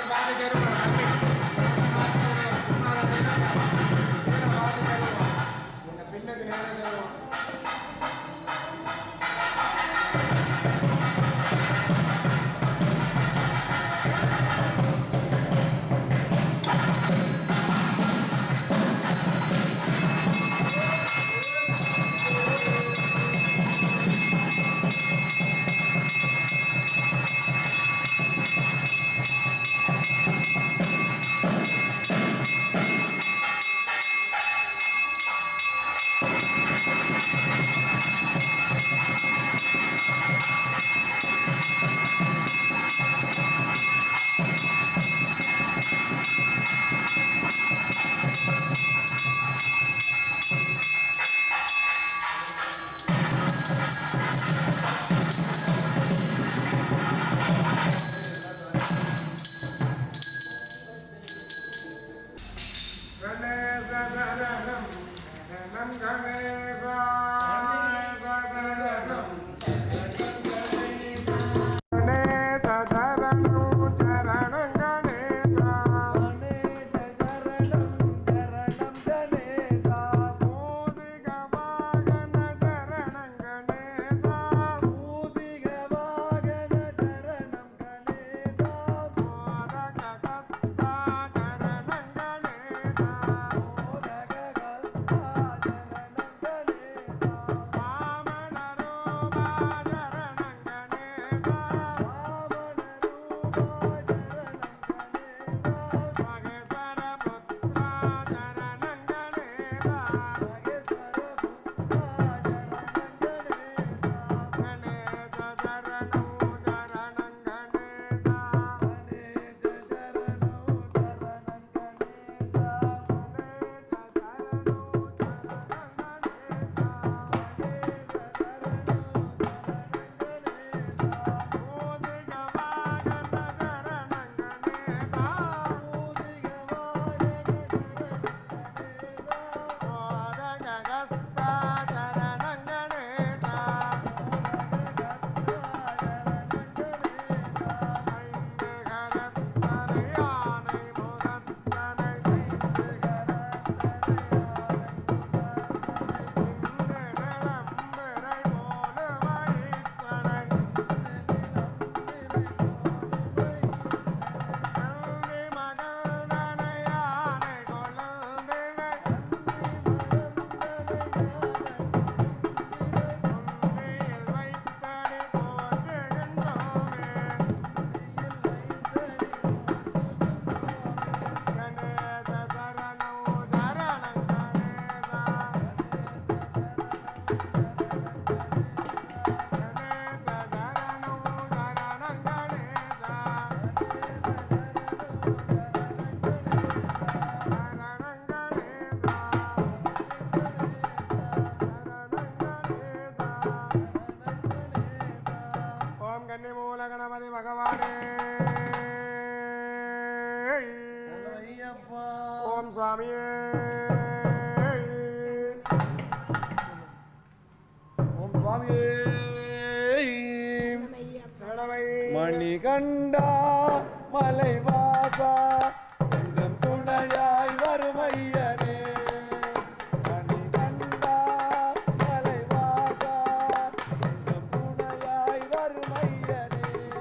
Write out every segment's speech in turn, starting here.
பார்த்து சேருவோம் தம்பி பார்த்து சேருவோம் சும்மா தான் கீழே பார்த்து தருவோம் இந்த பின்னுக்கு நேரம் சேருவோம் கணேச சரணம் சரணம் கணேசா சரணம் கணேச சரணம் சரணம் கணேசா மூசிக வாகன சரணம் கணேசா மோதக கஸ்தா சரணம் கணேசா வாமன ரூபா சரணம் கணேசா மகேஸ்வர புத்ரா சரணம் கணேசா கணேச சரணம் சரணம் கணேசா மூசிக வாகன சரணம் கணேசா மோதக கஸ்தா சரணம் கணேசா ஐந்து கரத்தனை யானை முகத்தனை இந்து நிலம்பிரை போல வயிற்றனை நந்தி மகள்தனை யானை கொழுந்தினை முந்தியில் வைத்தடி போற்றுகின்றோமே கணேச சரணம் சரணம் கணேசா கணேச சரணம் சரணம் கணேசா சரணம் கணேசா ஓம் கன்னிமூல கணபதி பகவானே ஓம் சுவாமியே ஓம் சுவாமியே சரணமை மணிகண்டா மலைவாசா எங்கள் துணையாய் வருமையனே மணிகண்டா மலைவாசா எங்கள் துணையாய் வருமையனே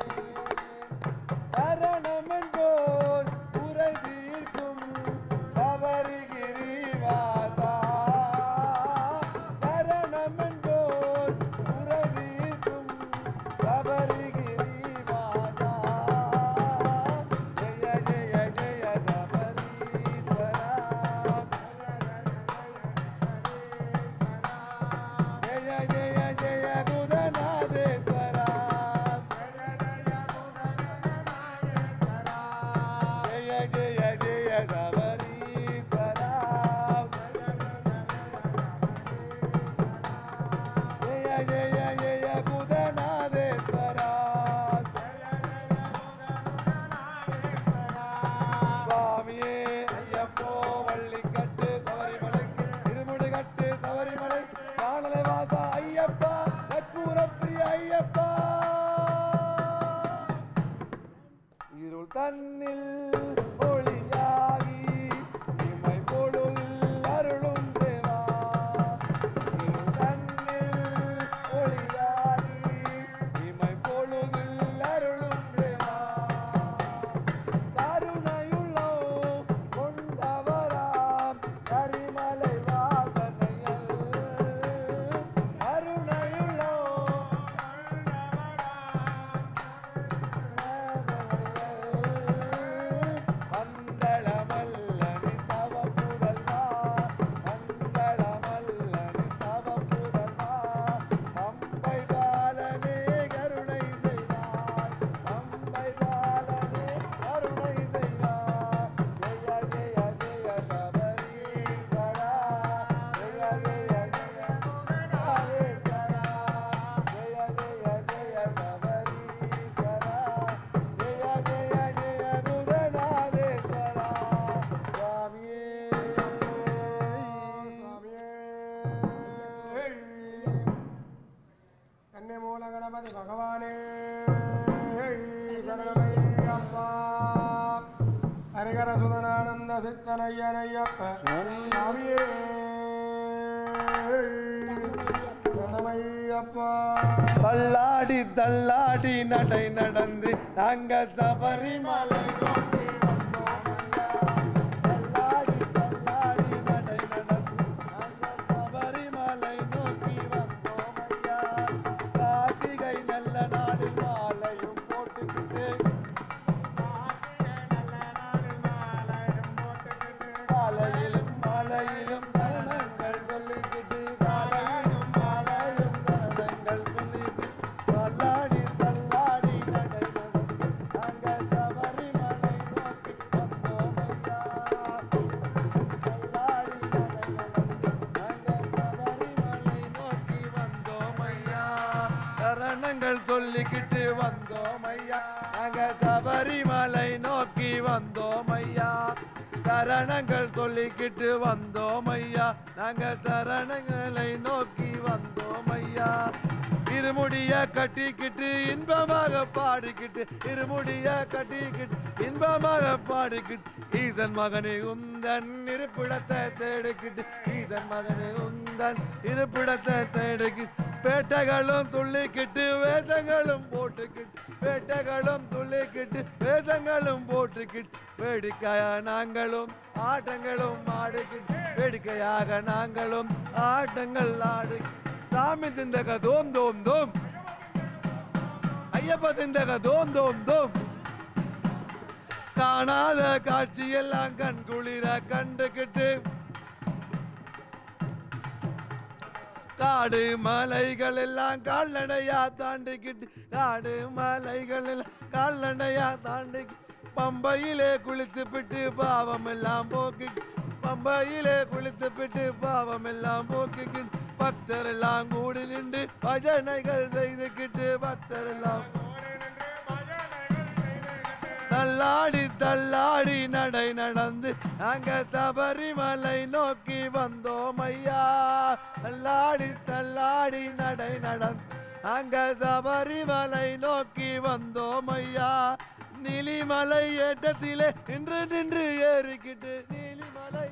சரணமென்போர் உரை தீர்க்கும் சபரிகிரிவாசா சரணமென்போர் உரை தீர்க்கும் சபரிகிரிவாசா ஜெய ஜெய ஒளியாகி இமை பொழுதில் அருளும் தேவா இரு கண்ணில் ஒளியாகி இமை பொழுதில் அருளும் தேவா கருணையுள்ளோ கொண்டவராம் கரிமலை வாசனையல் கருணையுள்ளோ மந்தளமல்லனி தவ புதல்வா மந்தளமல்லனி தவ புதல்வா பம்பை பாலனே கருணை செய்வாய் பம்பை பாலனே கருணை செய்வாய் ஜெய ஜெய ஜெய சபரீஸ்வரா ஜெய ஜெய ஜெய நாகேஸ்வரா ஜெய ஜெய ஜெய சபரீஸ்வரா ஜெய ஜெய ஜெய குதநாதேஸ்வரா சுவாமியே கண்ணே மூல கணபதி பகவானே சரணமையப்பா ஹரிகர சுதனானந்த சித்தனையனையப்ப சாமியே சரணமையப்பா தள்ளாடி தள்ளாடி நடை நடந்து நாங்க சபரிமலை நோக்கி வந்தோம் தள்ளாடி தள்ளாடி நடை நடந்து நாங்க சபரிமலை நோக்கி வந்தோம் ஐயா கார்த்திகை நல்ல நாளில் மாலையும் போட்டுக்கிட்டு மாலையிலும் மாலையிலும் சரணங்கள் சொல்லிக்கிட்டு மாலையிலும் மாலையும் சரணங்கள் சொல்லிக்கிட்டு தள்ளாடி தள்ளாடி நடை நடந்து நாங்க சபரிமலை நோக்கி வந்தோம் ஐயா தள்ளாடி நடை நடந்து நாங்க சபரிமலை நோக்கி வந்தோம் ஐயா சரணங்கள் சொல்லிக்கிட்டு வந்தோம் ஐயா நாங்க சபரிமலை நோக்கி வந்தோம் ஐயா சரணங்கள் சொல்லிக்கிட்டு வந்தோம் ஐயா நாங்க சரணங்களை நோக்கி வந்தோம் ஐயா இருமுடிய கட்டிக்கிட்டு இன்பமாக பாடிக்கிட்டு இருமுடிய கட்டிக்கிட்டு இன்பமாக பாடிக்கிட்டு ஈசன் மகனே உந்தன் இருப்பிடத்தை தேடிக்கிட்டு ஈசன் மகனே உந்தன் இருப்பிடத்தை தேடிக்கிட்டு பேட்டைகளும் துள்ளிக்கிட்டு வேதங்களும் போட்டுக்கிட்டு பேட்டைகளும் துள்ளிக்கிட்டு வேதங்களும் போட்டுக்கிட்டு வேடிக்கையா நாங்களும் ஆட்டங்களும் ஆடிக்கிட்டு வேடிக்கையாக நாங்களும் ஆட்டங்கள் ஆடி சாமி திந்தக தோம் தோம் தோம் ஐயப்ப திந்தக தோம் தோம் தோம் காணாத காட்சியெல்லாம் கண் குளிர கண்டுகிட்டு காடு மலைகள் எல்லாம் கால்நடையா தாண்டிக்கிட்டு காடு மலைகள் எல்லாம் கால்நடையா தாண்டி பம்பையிலே குளித்து விட்டு பாவம் எல்லாம் போக்கிட்டு பம்பையிலே குளித்து விட்டு பாவம் எல்லாம் போக்கிக்கிட்டு பக்தர் எல்லாம் கூடி நின்று பஜனைகள் செய்துக்கிட்டு பக்தர் எல்லாம் தள்ளாடி தள்ளாடி நடை நடந்து நாங்க சபரிமலை நோக்கி வந்தோம் ஐயா தள்ளாடி தள்ளாடி நடை நடந்து நாங்க சபரிமலை நோக்கி வந்தோம் ஐயா நீலிமலை ஏட்டத்திலே நின்று நின்று ஏறிக்கிட்டு நீலிமலை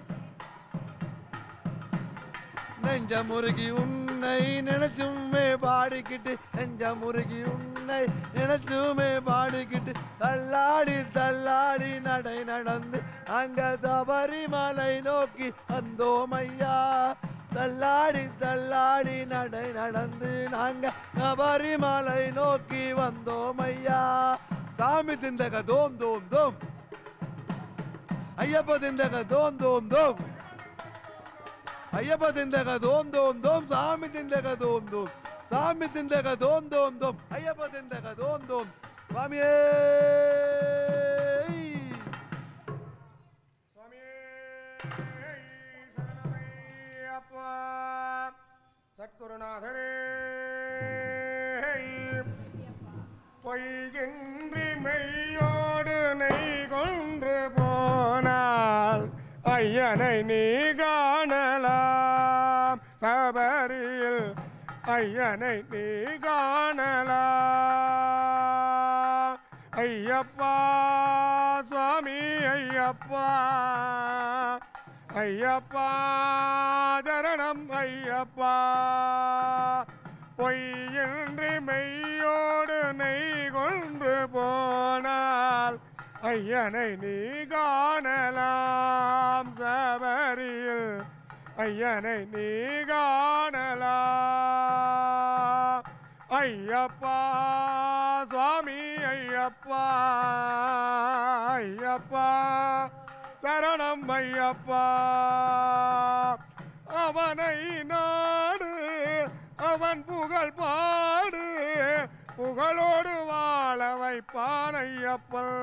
நெஞ்ச முருகி உன்னை நினைச்சுமே பாடிக்கிட்டு நெஞ்ச முருகி உன்னை நினைச்சுமே பாடிக்கிட்டு தள்ளாடி தள்ளாடி நடை நடந்து அங்க சபரிமலை நோக்கி வந்தோம் ஐயா தள்ளாடி தள்ளாடி நடை நடந்து நாங்க சபரிமலை நோக்கி வந்தோம் ஐயா சாமி திந்தக தோம் தோம் தோம் ஐயப்ப திந்தக தோம் தோம் தோம் ஐயப்ப திந்தக தோம் தோம் தோம் சாமி திந்தக தோம் தோம் சாமி திந்தக தோம் தோம் தோம் ஐயப்ப திந்தக தோம் தோம் சுவாமியே சுவாமியே சரணமையப்பா சத்குருநாதரே பொய்கின்றி மெய்யோடு நெய் கொன்று போனால் ஐயனை நீ காணலாம் சபரியில் ஐயனை நீ காணலாம் ஐய ஐயப்பா சுவாமி ஐயப்பா ஐயப்பா சரணம் ஐயப்பா பொய்யின்றி மெய்யோடு நெய் கொன்று போனால் ஐயனை நீ காணலாம் சபரியில் ஐயனை நீ காணலாம் ஐயப்பா சுவாமி ஐயப்பா ஐயப்பா சரணம் ஐயப்பா அவனை நாடு அவன் புகழ் பாடு புகழோடு வாழ வைப்பான் ஐயப்பன்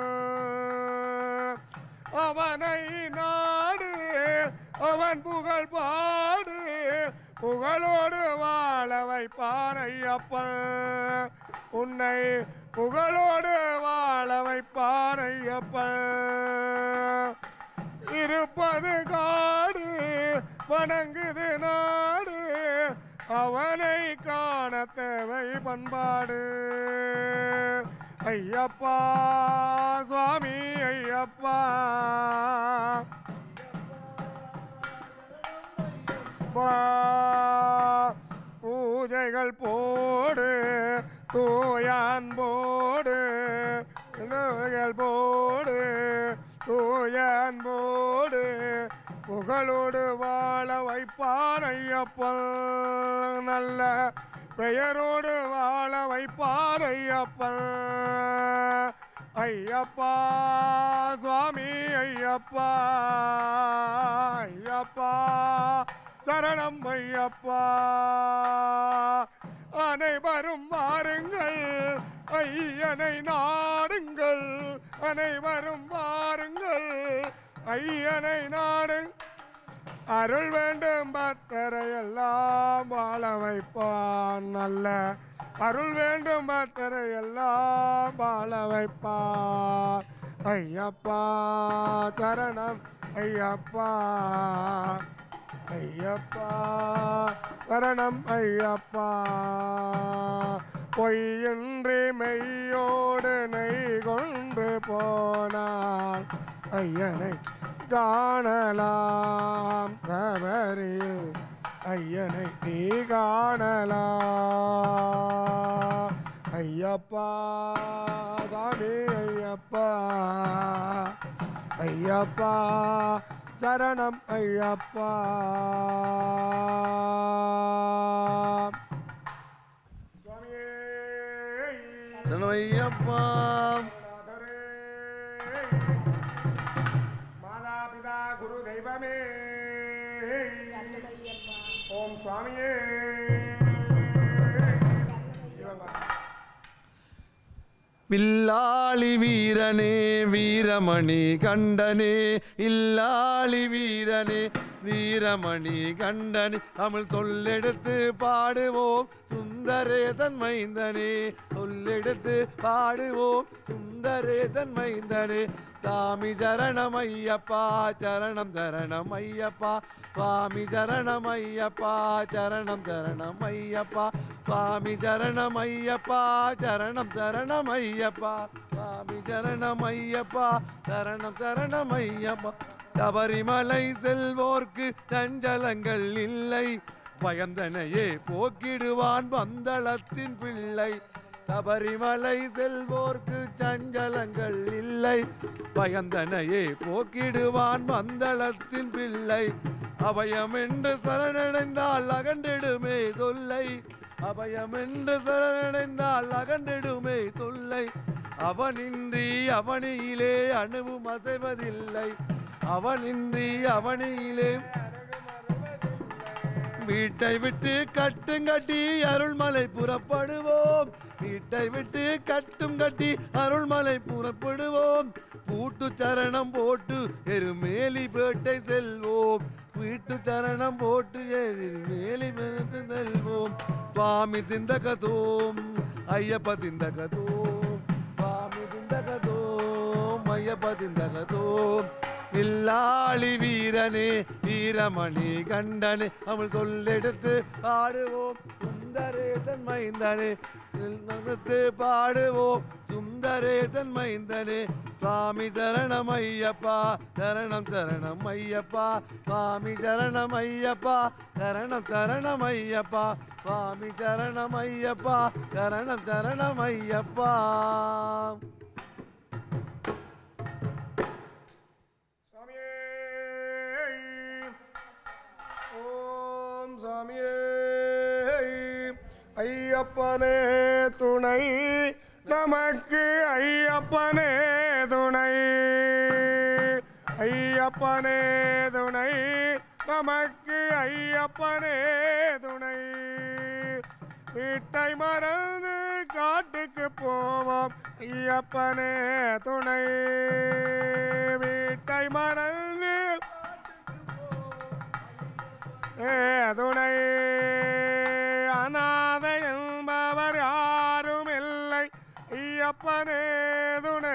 அவனை நாடு அவன் புகழ் பாடு புகழோடு வாழ வைப்பான் ஐயப்பன் உன்னை புகழோடு வாழ வைப்பான் ஐயப்பன் இருப்பது காடு வணங்குது நாடு அவனை காண தேவை பண்பாடு ஐயப்பா சுவாமி ஐயப்பா பா பூஜைகள் போடு தூயான் போடு நோய்கள் போடு தூயான் போடு புகழோடு வாழ வைப்பான் ஐயப்பன் நல்ல பெயரோடு வாழ வைப்பான் ஐயப்பன் ஐயப்பா சுவாமி ஐயப்பா ஐயப்பா சரணம் ஐயப்பா அனைவரும் வாருங்கள் ஐயனை நாடுங்கள் அனைவரும் வாருங்கள் ஐயனை நாடு அருள் வேண்டும் பக்தரை எல்லாம் வாழ வைப்பான் நல்ல அருள் வேண்டும் பக்தரை எல்லாம் வாழ வைப்பான் ஐயப்பா சரணம் ஐயப்பா ஐயப்பா சரணம் ஐயப்பா பொய்யின்றி மெய்யோடு நெய் கொன்று போனான் ஐயனை காணலாம் சபரியில் ஐயனை நீ காணலாம் ஐயப்பா சாமி ஐயப்பா ஐயப்பா சரணம் ஐயப்பா சுவாமியே சரணம் ஐயப்பா நாதரே, மாதா பிதா குரு தெய்வமே ஓம் சுவாமியே இவங்க வில்லாளி வீரனே வீரமணி கண்டனே இல்லாளி வீரனே வீரமணி கண்டனே தமிழ் சொல்லெடுத்து பாடுவோம் சுந்தரேதன் மைந்தனே சொல்லெடுத்து பாடுவோம் சுந்தரேதன் மைந்தனே சாமி சரணம் ஐயப்பா சரணம் சரணம் ஐயப்பா சுவாமி சரணம் ஐயப்பா சரணம் சரணம் ஐயப்பா சுவாமி சரணம் ஐயப்பா சரணம் சரணம் ஐயப்பா சுவாமி சரணம் ஐயப்பா சரணம் சரணம் ஐயப்பா சபரிமலை செல்வோர்க்கு சஞ்சலங்கள் இல்லை பயந்தனையே போக்கிடுவான் பந்தளத்தின் பிள்ளை சபரிமலை செல்வோர்க்கு சஞ்சலங்கள் இல்லை பயந்தனையே போக்கிடுவான் மந்தளத்தின் பிள்ளை அபயமென்று சரணடைந்தால் அகண்டிடுமே தொல்லை அபயமென்று சரணடைந்தால் அகண்டிடுமே தொல்லை அவனின்றி அவனியிலே அணுவும் அசைவதில்லை அவனின்றி அவனியிலே வீட்டை விட்டு கட்டும் கட்டி அருள்மலை புறப்படுவோம் வீட்டை விட்டு கட்டும் கட்டி அருள்மலை புறப்படுவோம் கூட்டு சரணம் போட்டு எருமேலி பேட்டை செல்வோம் வீட்டு சரணம் போட்டு எருமேலி பேட்டை செல்வோம் சுவாமி திந்தகதோம் ஐயப்ப திந்தகதோம் சுவாமி திந்தகதோம் ஐயப்ப திந்தகதோம் வில்லாளி வீரனே வீரமணி கண்டனே அவள் சொல்லெடுத்து ஆடுவோம் சுந்தரேசன் மைந்தனே நினைத்து பாடுவோம் சுந்தரேசன் மைந்தனே சுவாமி சரணம் ஐயப்பா சரணம் சரணம் ஐயப்பா சுவாமி சரணம் ஐயப்பா சரணம் சரணம் ஐயப்பா சுவாமி சரணம் ஐயப்பா சரணம் சரணம் ஐயப்பா சுவாமியே ஓம் சுவாமியே ஐயப்பனே துணை நமக்கு ஐயப்பனே துணை ஐயப்பனே துணை நமக்கு ஐயப்பனே துணை வீட்டை மறந்து காட்டுக்கு போவோம் ஐயப்பனே துணை வீட்டை மறந்து ஏ துணை அநாதை என்பவர் யாரும் இல்லை ஐயப்பனே துணை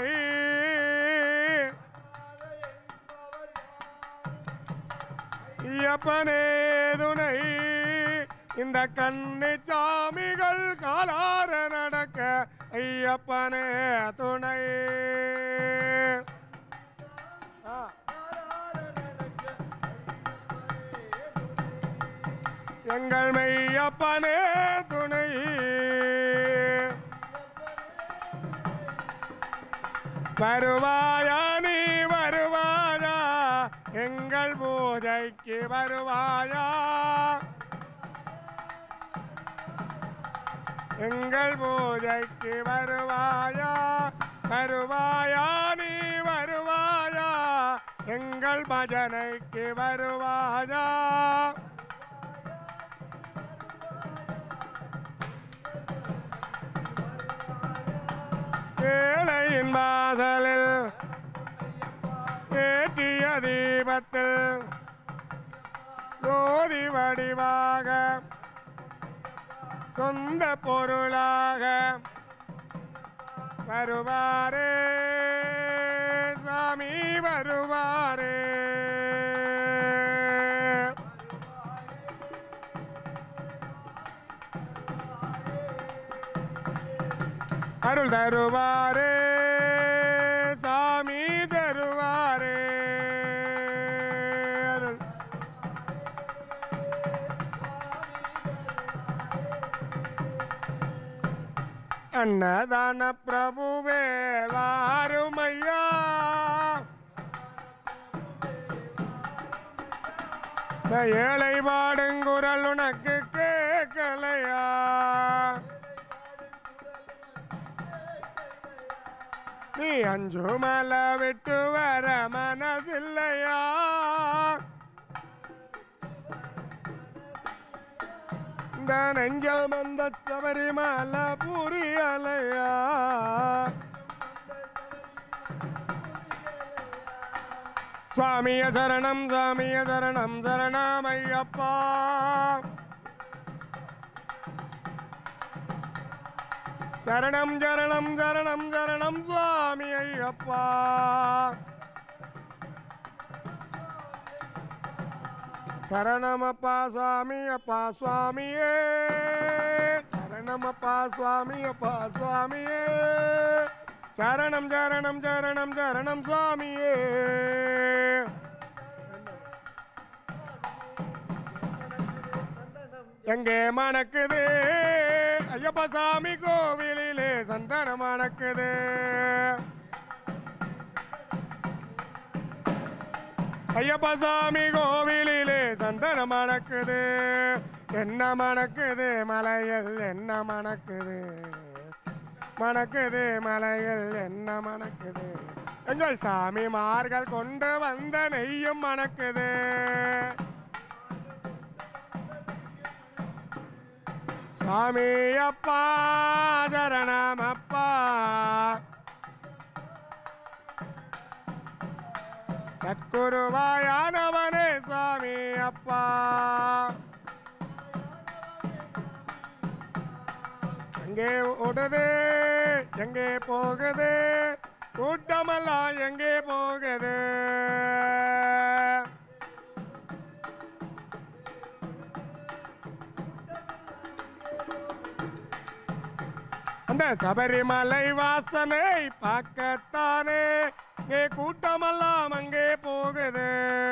ஐயப்பனே துணை இந்த கண்ணி சாமிகள் காலார நடக்க ஐயப்பனே துணை ஆ எங்கள் மெய்யப்பனே துணை வருவாயா நீ வருவாயா எங்கள் பூஜைக்கு வருவாயா எங்கள் பூஜைக்கு வருவாயா வருவாயா நீ வருவாயா எங்கள் பஜனைக்கு வருவாயா ஏழையின் வாசலில் ஏற்றிய தீபத்தில் ஜோதி வடிவாக சொந்த பொருளாக வருவாரே சாமி வருவாரே அருள் தருவாரே சாமி தருவாரே அருள் அன்னதான பிரபுவே வாருமையா இந்த ஏழை பாடுங்குரல் உனக்கு கேட்கலையா நீ அஞ்சு மலை விட்டு வர மனசில்லையா இந்த நெஞ்சம் வந்த சபரிமலை புரியலையா சுவாமிய சரணம் சாமிய சரணம் சரணமையப்பா சரணம் சரணம் சரணம் சரணம் சுவாமி ஐயப்பா சரணமப்பா சுவாமி அப்பா சுவாமியே சரணமப்பா சுவாமி அப்பா சுவாமியே சரணம் சரணம் சரணம் சரணம் சுவாமியே எங்கே மணக்குது ஐயப்பா சாமி கோவிலிலே சந்தனம் மணக்குது ஐயப்பா சாமி கோவிலிலே சந்தனம் மணக்குது என்ன மணக்குது மலையில் என்ன மணக்குது மணக்குது மலையில் என்ன மணக்குது எங்கள் சாமிமார்கள் கொண்டு வந்த நெய்யும் மணக்குது சாமி அப்பா சரணம் அப்பா சத்குருவாயானவனே சுவாமி அப்பா எங்கே ஓடுது எங்கே போகுது கூட்டமெல்லாம் எங்கே போகுது அந்த சபரிமலை வாசனை பார்க்கத்தானே இங்கே கூட்டமெல்லாம் அங்கே போகுது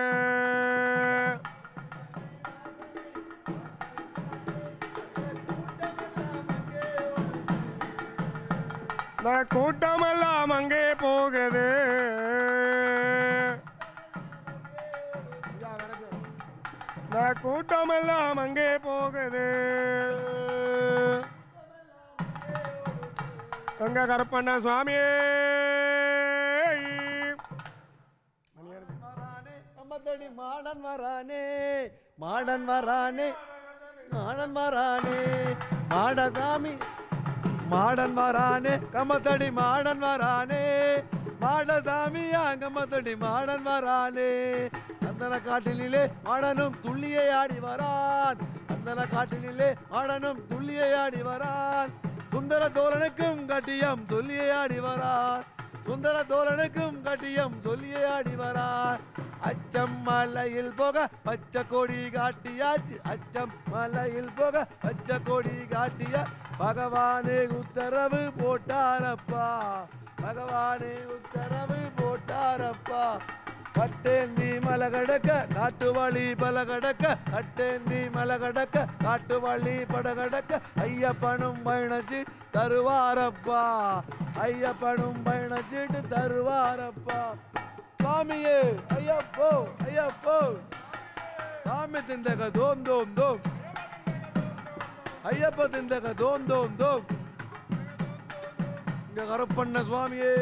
இந்த கூட்டமெல்லாம் அங்கே போகுது இந்த கூட்டமெல்லாம் அங்கே போகுது தங்க கருப்பண்ண சுவாமியே வரானே கம்பத்தடி மாடன் வரானே மாடன் வரானே மாடன் வரானே மாடசாமி மாடன் வரானே கம்பத்தடி மாடன் வரானே மாடசாமியா கம்பத்தடி மாடன் வரானே அந்தன காட்டினிலே மாடனும் துள்ளியை ஆடி வரான் அந்தன காட்டினிலே மாடனும் துள்ளியை ஆடி வரான் சுந்தர தோழனுக்கும் கட்டியம் துள்ளியை ஆடி வரான் சுந்தர தோழனுக்கும் கட்டியம் சொல்லியே ஆடி வரான் அச்சம் மலையில் போக பச்சை கொடி காட்டியாச்சு அச்சம் மலையில் போக பச்சை கொடி காட்டிய பகவானே உத்தரவு போட்டாரப்பா பகவானே உத்தரவு போட்டாரப்பா கட்டேந்தி மலை கடக்க காட்டு வழி பல கடக்க கட்டேந்தி மலை கடக்க காட்டு வழி பட கடக்க ஐயப்பனும் பயணச்சி தருவாரப்பா ஐயப்பனும் பயணச்சீட்டு தருவாரப்பா சுவாமியே ஐயப்போ ஐயப்போ சாமி திந்தக தோம் தோம் தோம் ஐயப்ப திந்தக தோம் தோம் தோம் இங்க கருப்பண்ண சுவாமியே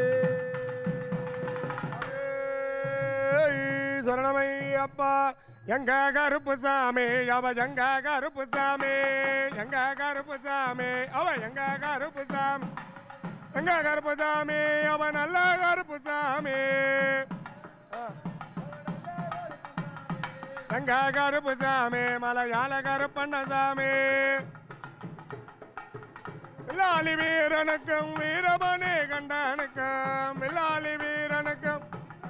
ஏய், சரணமையப்பா எங்க கருப்பு சாமி அவ எங்க கருப்பு சாமி எங்க கருப்பு சாமி அவ எங்க கருப்பு சாமி எங்க கருப்பு சாமி அவ நல்ல கருப்பு சாமி எங்க கருப்பு சாமி மலையாள கருப்பண்ண சாமி வில்லாளி வீரனுக்கும் வீரமணி கண்டனுக்கும் வில்லாளி வீரனுக்கும்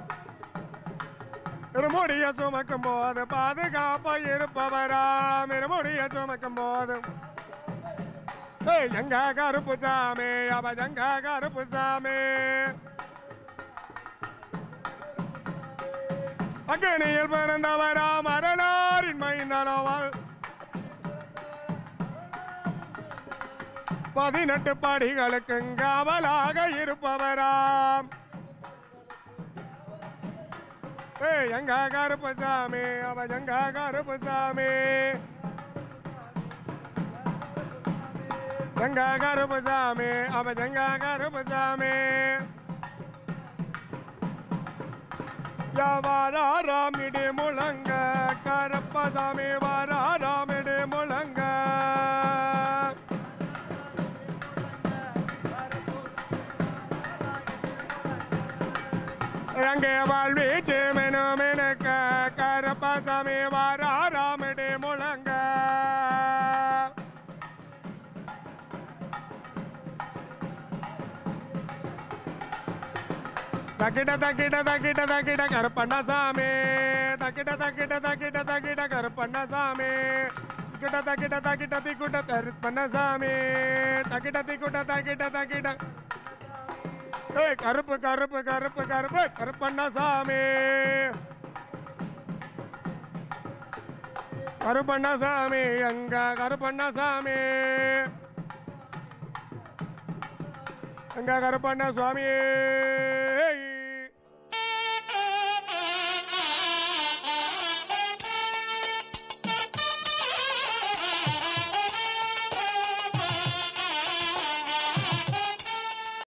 இருமுடிய சுமக்கும் போது பாதுகாப்பா இருப்பவராம் இருமுடிய சுமக்கும் போது ஏய், எங்க கருப்பு சாமி அவ எங்க கருப்பு சாமி அக்னியில் பிறந்தவராம் அரணாரின் மைந்தனோவல் பதினெட்டு படிகளுக்கு காவலாக இருப்பவராம் ஏய் எங்க கருப்பு சாமி அவ எங்க கருப்பு சாமி எங்க கருப்பு சாமி அவ எங்க கருப்பு சாமி வாராமிடி முழங்க கருப்பசாமி வாராமிடி முழங்க எங்கே வாழ்வீச்சு மெனு மெனுக்க கருப்பசாமி வாராமிடி முழங்க தக்கிட தக்கிட தக்கிட தக்கிட கருப்பண்ண சாமி தக்கிட தக்கிட தக்கிட தக்கிட கருப்பண்ண சாமி திக்கிட்ட தக்கிட்ட தக்கிட்ட திக்குட்ட கருப்பண்ண சாமி தக்கிட்ட திக்குட்ட தக்கிட்ட தக்கிட்ட ஏய் கருப்பு கருப்பு கருப்பு கருப்பு கருப்பண்ண சாமி கருப்பண்ண சாமி எங்க கருப்பண்ண சாமி எங்க கருப்பண்ண சுவாமியே